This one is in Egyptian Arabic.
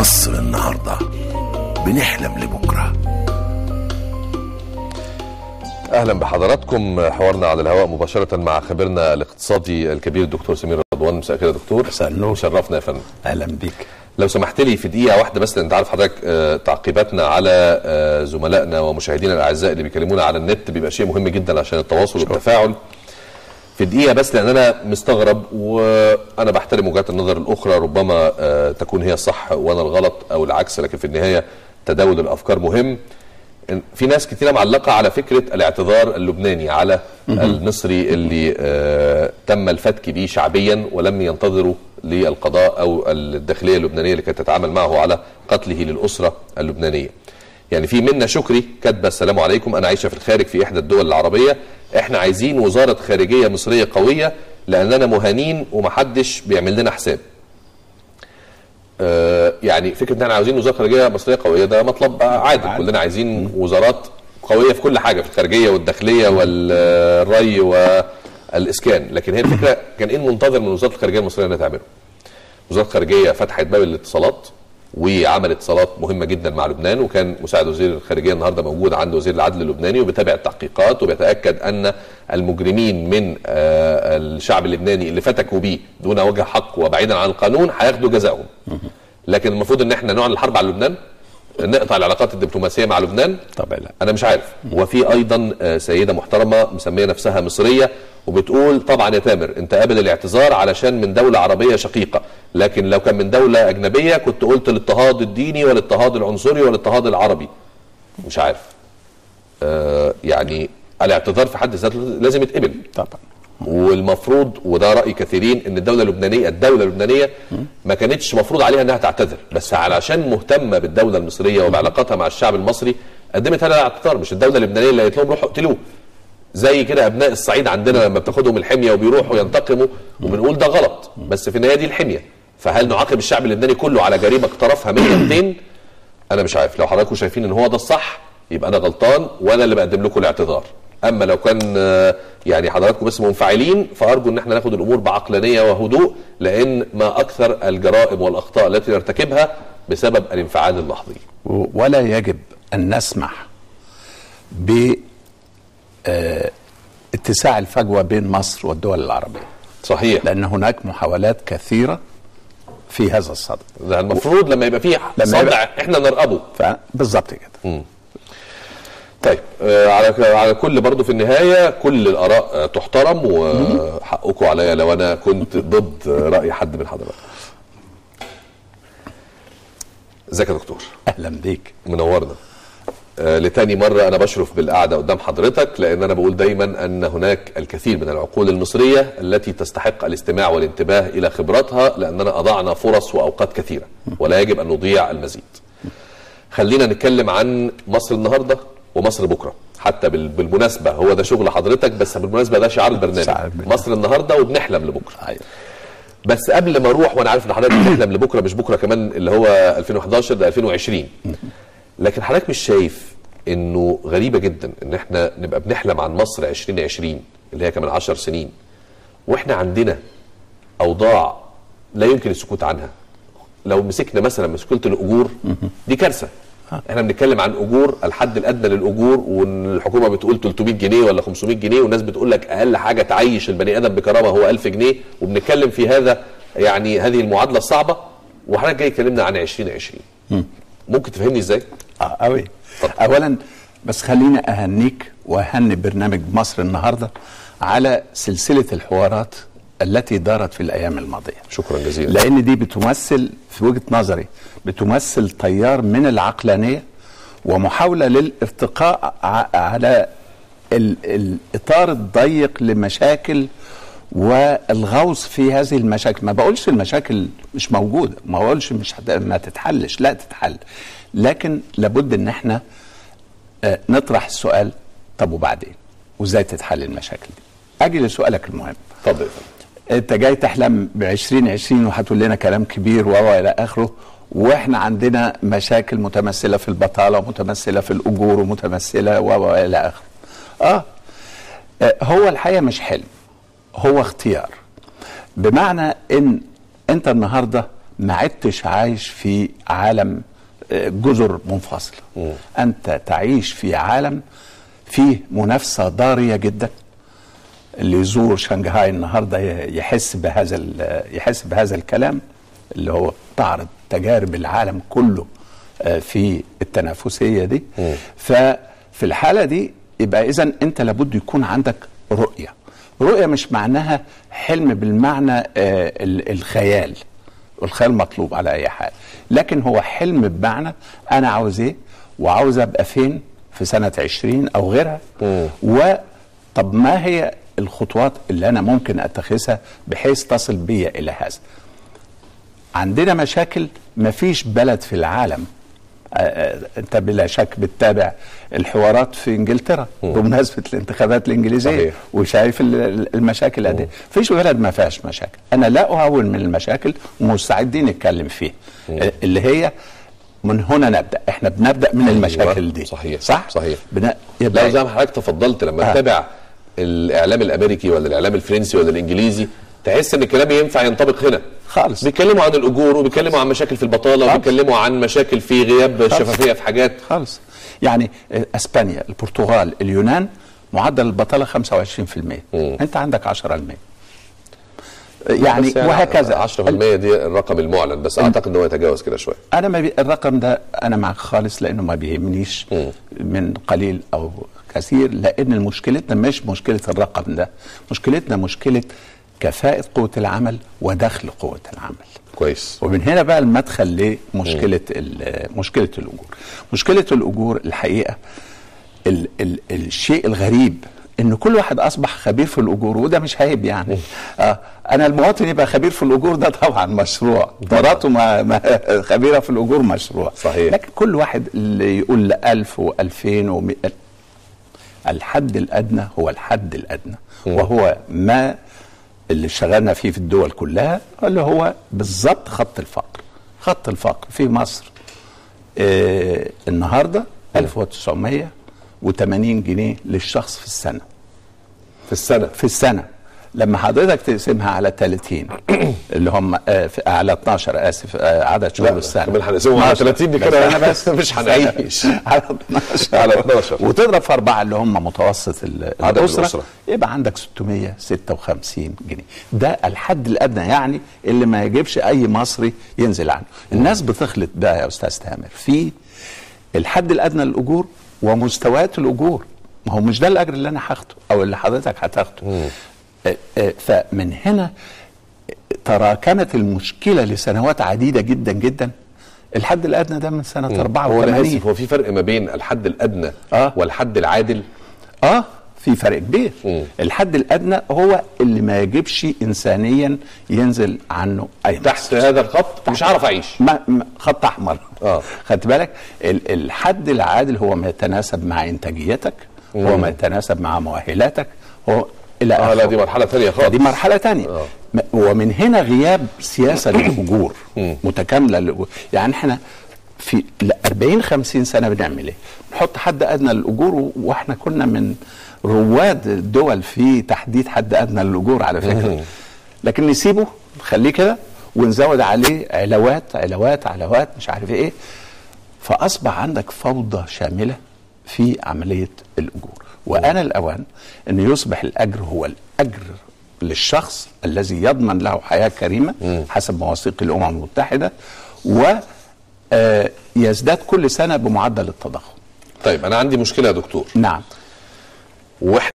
مصر النهارده بنحلم لبكره اهلا بحضراتكم حوارنا على الهواء مباشره مع خبيرنا الاقتصادي الكبير الدكتور سمير رضوان مساء الخير يا دكتور مساء النور. شرفنا يا فندم اهلا بيك لو سمحت لي في دقيقه واحده بس لان انت عارف حضرتك آه، تعقيباتنا على آه، زملائنا ومشاهدينا الاعزاء اللي بيكلمونا على النت بيبقى شيء مهم جدا عشان التواصل والتفاعل في دقيقه بس لان انا مستغرب وانا بحترم وجهات النظر الاخرى ربما آه، تكون هي الصح وانا الغلط او العكس لكن في النهايه تداول الافكار مهم إن في ناس كثيره معلقه على فكره الاعتذار اللبناني على المصري اللي آه تم الفتك به شعبيا ولم ينتظروا للقضاء او الداخليه اللبنانيه اللي كانت تتعامل معه على قتله للاسره اللبنانيه. يعني في منا شكري كاتبه السلام عليكم انا عايشه في الخارج في احدى الدول العربيه احنا عايزين وزاره خارجيه مصريه قويه لاننا مهانين ومحدش بيعمل لنا حساب. آه، يعني فكره ان احنا عاوزين وزاره خارجيه مصريه قويه ده مطلب عادي كلنا عايزين وزارات قويه في كل حاجه في الخارجيه والداخليه والري والاسكان لكن هي الفكره كان ايه المنتظر من وزاره الخارجيه المصريه انها تعمله؟ وزاره الخارجيه فتحت باب الاتصالات وعمل اتصالات مهمه جدا مع لبنان وكان مساعد وزير الخارجيه النهارده موجود عند وزير العدل اللبناني وبيتابع التحقيقات وبيتاكد ان المجرمين من آه، الشعب اللبناني اللي فتكوا بيه دون وجه حق وبعيدا عن القانون هياخدوا جزاهم. لكن المفروض ان احنا نعلن الحرب على لبنان نقطع العلاقات الدبلوماسيه مع لبنان طبعا لا انا مش عارف وفي ايضا آه، سيده محترمه مسميه نفسها مصريه وبتقول طبعا يا تامر انت قابل الاعتذار علشان من دوله عربيه شقيقه لكن لو كان من دوله اجنبيه كنت قلت الاضطهاد الديني والاضطهاد العنصري والاضطهاد العربي مش عارف آه يعني الاعتذار في حد ذاته لازم يتقبل طبعا والمفروض وده راي كثيرين ان الدوله اللبنانيه الدوله اللبنانيه ما كانتش مفروض عليها انها تعتذر بس علشان مهتمه بالدوله المصريه وبعلاقتها مع الشعب المصري قدمت هذا الاعتذار مش الدوله اللبنانيه اللي قالت لهم روحوا اقتلوه زي كده ابناء الصعيد عندنا لما بتاخدهم الحميه وبيروحوا ينتقموا وبنقول ده غلط بس في النهايه دي الحميه فهل نعاقب الشعب اللبناني كله على جريمه اقترفها 100 200 انا مش عارف لو حضراتكم شايفين ان هو ده الصح يبقى انا غلطان وانا اللي بقدم لكم الاعتذار اما لو كان آه، يعني حضراتكم بس منفعلين فارجو ان احنا ناخد الامور بعقلانيه وهدوء لان ما اكثر الجرائم والاخطاء التي نرتكبها بسبب الانفعال اللحظي و- ولا يجب ان نسمح ب آه، اتساع الفجوه بين مصر والدول العربيه صحيح لان هناك محاولات كثيره في هذا الصدد ده المفروض لما يبقى فيه لما صدع يبقى- احنا نرقبه ف- بالظبط كده طيب آه، على على كل برضه في النهايه كل الاراء آه، تحترم وحقكم عليا لو انا كنت ضد آه، راي حد من حضراتكم. ازيك يا دكتور؟ اهلا بيك منورنا. آه، لتاني مرة أنا بشرف بالقعدة قدام حضرتك لأن أنا بقول دايما أن هناك الكثير من العقول المصرية التي تستحق الاستماع والانتباه إلى خبراتها لأننا أضعنا فرص وأوقات كثيرة ولا يجب أن نضيع المزيد. خلينا نتكلم عن مصر النهارده ومصر بكره حتى بال- بالمناسبه هو ده شغل حضرتك بس بالمناسبه ده شعار البرنامج شعار البرنامج. مصر النهارده وبنحلم لبكره ايوه بس قبل ما اروح وانا عارف ان حضرتك بتحلم لبكره مش بكره كمان اللي هو 2011 ده 2020 لكن حضرتك مش شايف انه غريبه جدا ان احنا نبقى بنحلم عن مصر 2020 اللي هي كمان 10 سنين واحنا عندنا اوضاع لا يمكن السكوت عنها لو مسكنا مثلا مشكله الاجور دي كارثه احنا بنتكلم عن اجور الحد الادنى للاجور وان الحكومه بتقول 300 جنيه ولا 500 جنيه والناس بتقول لك اقل حاجه تعيش البني ادم بكرامه هو 1000 جنيه وبنتكلم في هذا يعني هذه المعادله الصعبه وحضرتك جاي تكلمنا عن 2020 ممكن تفهمني ازاي؟ اه قوي اتفضل. اولا بس خليني اهنيك واهني برنامج مصر النهارده على سلسله الحوارات التي دارت في الايام الماضيه شكرا جزيلا لان دي بتمثل في وجهه نظري بتمثل تيار من العقلانيه ومحاوله للارتقاء ع- على ال- الاطار الضيق لمشاكل والغوص في هذه المشاكل ما بقولش المشاكل مش موجوده ما بقولش مش هت- ما تتحلش لا تتحل لكن لابد ان احنا آه، نطرح السؤال طب وبعدين وازاي تتحل المشاكل دي اجي لسؤالك المهم اتفضل يا فندم. انت جاي تحلم ب 2020 وهتقول لنا كلام كبير وهو الى اخره واحنا عندنا مشاكل متمثله في البطاله ومتمثله في الاجور ومتمثله وهو الى اخره. اه آه، هو الحقيقه مش حلم هو اختيار بمعنى ان انت النهارده ما عدتش عايش في عالم آه، جزر منفصله انت تعيش في عالم فيه منافسه ضاريه جدا اللي يزور شنغهاي النهارده ي- يحس بهذا ال- يحس بهذا الكلام اللي هو تعرض تجارب العالم كله آه، في التنافسيه دي ففي الحاله دي يبقى اذا انت لابد يكون عندك رؤيه رؤيه مش معناها حلم بالمعنى آه، ال- الخيال والخيال مطلوب على اي حال لكن هو حلم بمعنى انا عاوز ايه وعاوز ابقى فين في سنه 20 او غيرها وطب ما هي الخطوات اللي انا ممكن اتخذها بحيث تصل بي الى هذا عندنا مشاكل ما فيش بلد في العالم آه، آه، انت بلا شك بتتابع الحوارات في انجلترا بمناسبه الانتخابات الانجليزيه صحيح. وشايف ال- ال- المشاكل قد ايه فيش بلد ما فيهاش مشاكل انا لا اهون من المشاكل ومستعدين نتكلم فيها آه، اللي هي من هنا نبدا احنا بنبدا من المشاكل دي صحيح. صح صحيح. بنا... لا يبقى زي ما حضرتك تفضلت لما آه. تتابع الاعلام الامريكي ولا الاعلام الفرنسي ولا الانجليزي تحس ان الكلام ينفع ينطبق هنا خالص. بيتكلموا عن الاجور وبيتكلموا عن مشاكل في البطاله خالص. وبيتكلموا عن مشاكل في غياب الشفافيه في حاجات خالص يعني آه، اسبانيا البرتغال اليونان معدل البطاله 25% انت عندك 10% يعني بس وهكذا 10% دي الرقم المعلن بس اعتقد ان هو يتجاوز كده شويه انا ما بي... الرقم ده انا معك خالص لانه ما بيهمنيش من قليل او كثير لان مشكلتنا مش مشكله الرقم ده مشكلتنا مشكله كفاءه قوه العمل ودخل قوه العمل كويس ومن هنا بقى المدخل لمشكله ال- مشكله الاجور مشكله الاجور الحقيقه ال ال الشيء الغريب ان كل واحد اصبح خبير في الاجور وده مش عيب يعني آه انا المواطن يبقى خبير في الاجور ده طبعا مشروع مراته ما ما خبيره في الاجور مشروع صحيح. لكن كل واحد اللي يقول 1000 و2000 و الحد الادنى هو الحد الادنى وهو ما اللي اشتغلنا فيه في الدول كلها اللي هو بالظبط خط الفقر خط الفقر في مصر آه النهارده 1980 جنيه للشخص في السنه في السنه في السنه لما حضرتك تقسمها على 30 اللي هم آه في- على 12 اسف آه عدد شهور لا، السنه كمان هنقسمهم على 30 دي بس كده انا بس مش هنعيش. على 12 على 12. وتضرب في اربعه اللي هم متوسط ال- عدد الاسره الأسرة. يبقى عندك 656 جنيه ده الحد الادنى يعني اللي ما يجيبش اي مصري ينزل عنه الناس بتخلط بقى يا استاذ تامر في الحد الادنى للاجور ومستويات الاجور ما هو مش ده الاجر اللي انا هاخده او اللي حضرتك هتاخده آه، آه، فمن هنا تراكمت المشكله لسنوات عديده جدا جدا الحد الادنى ده من سنه هو انا 84 اسف هو في فرق ما بين الحد الادنى آه. والحد العادل اه في فرق كبير مم. الحد الادنى هو اللي ما يجبش انسانيا ينزل عنه اي تحت هذا الخط مش هعرف اعيش ما ما- خط احمر آه. خدت بالك ال- الحد العادل هو ما يتناسب مع انتاجيتك هو ما يتناسب مع مؤهلاتك هو الى اه لا آخره. دي مرحله ثانيه خالص دي مرحلة تانية آه. م- ومن هنا غياب سياسة للأجور متكاملة للأجور يعني احنا في ل 40 50 سنة بنعمل ايه؟ نحط حد أدنى للأجور و- واحنا كنا من رواد الدول في تحديد حد أدنى للأجور على فكرة لكن نسيبه نخليه كده ونزود عليه علاوات علاوات علاوات مش عارف ايه فاصبح عندك فوضى شامله في عمليه الاجور وانا الاوان ان يصبح الاجر هو الاجر للشخص الذي يضمن له حياه كريمه حسب مواثيق الامم المتحده ويزداد كل سنه بمعدل التضخم طيب انا عندي مشكله يا دكتور نعم واحنا